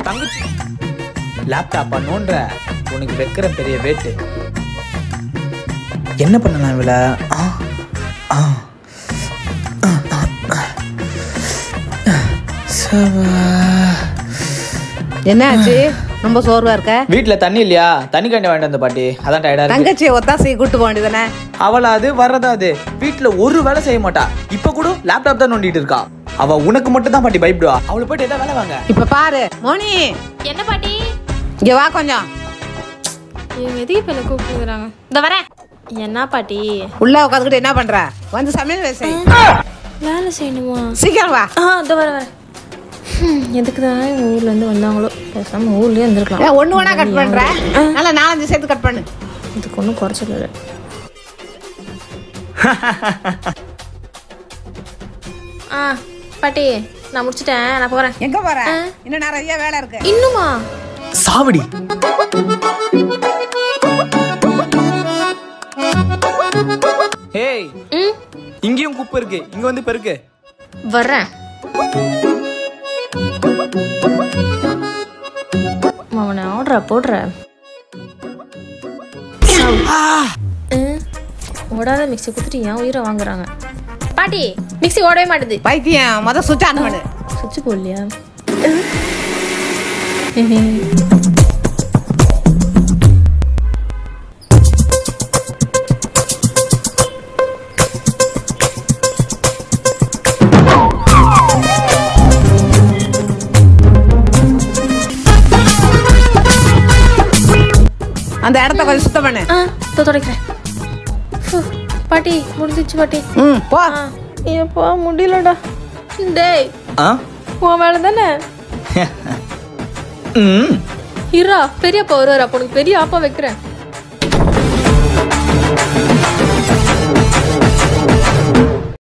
தங்கச்சி லேப்டாப்பா நோன்ற உனக்கு வைக்கிற பெரிய வேட்டு என்ன பண்ணலாம் இவள ஆ ஆ என்ன ஆச்சு ரொம்ப சோர்வா இருக்க வீட்ல தண்ணி இல்லையா தண்ணி கண்டி வாங்கிட்டு வந்த பாட்டி அதான் டயர்டா இருக்கு தங்கச்சியை ஒத்தாசையை கூட்டு போக வேண்டியதானே அவளா அது வர்றதா அது வீட்ல ஒரு வேலை செய்ய மாட்டா இப்ப கூட லேப்டாப் தான் நோண்டிட்டு இருக்கா அவ உனக்கு மட்டும் தான் பாட்டி பயப்படுவா அவளை போயிட்டு ஏதாவது வேலை வாங்க இப்ப பாரு மோனி என்ன பாட்டி இங்க வா கொஞ்சம் இவங்க எதுக்கு இப்போ என்ன கூப்பிட்டுக்கிறாங்க இந்த வரேன் என்ன பாட்டி உள்ள உட்காந்துக்கிட்டு என்ன பண்ற வந்து சமையல் வேலை செய் வேலை செய்யணுமா சீக்கிரம் வா ஆ இந்த வரேன் வரேன் ஹம், எதுக்கு தான் எங்கள் ஊர்லேருந்து வந்தாங்களோ பேசாமல் ஊர்லேயே இருந்திருக்கலாம் ஏன் ஒண்ணு வேணா கட் பண்ற நல்லா நாலஞ்சு சேர்த்து கட் பண்ணு இதுக்கு ஒன்றும் குறைச்சல் இல்லை ஆ பாட்டி நான் முடிச்சிட்டேன் நான் போகிறேன் எங்க போற இன்னும் நிறைய வேலை இருக்கு இன்னுமா சாவடி ஹேய் ம் இங்கேயும் குப்பை இருக்கு இங்க வந்து பெருக்கு வர்றேன் அவனை ஆர்டரா போடுற ம், ஓடாத மிக்ஸி கொடுத்துட்டு ஏன் உயிரை வாங்குறாங்க பாட்டி மிக்ஸி ஓடவே மாட்டுது பைத்தியம் முத சுவிட்ச் ஆன் பண்ணு சுவிட்ச் போடலையா அந்த இடத்த கொஞ்சம் சுத்தம் பண்ணு ஆ இதோ துடைக்கிறேன் ஃபு, பாட்டி முடிஞ்சிச்சு பாட்டி ம் போ ஆ எப்போ முடியலடா டேய் ஆ உன் வேலை தானே ம் இரா பெரியப்பா வருவார் அப்போ உனக்கு பெரிய ஆப்பா வைக்கிறேன்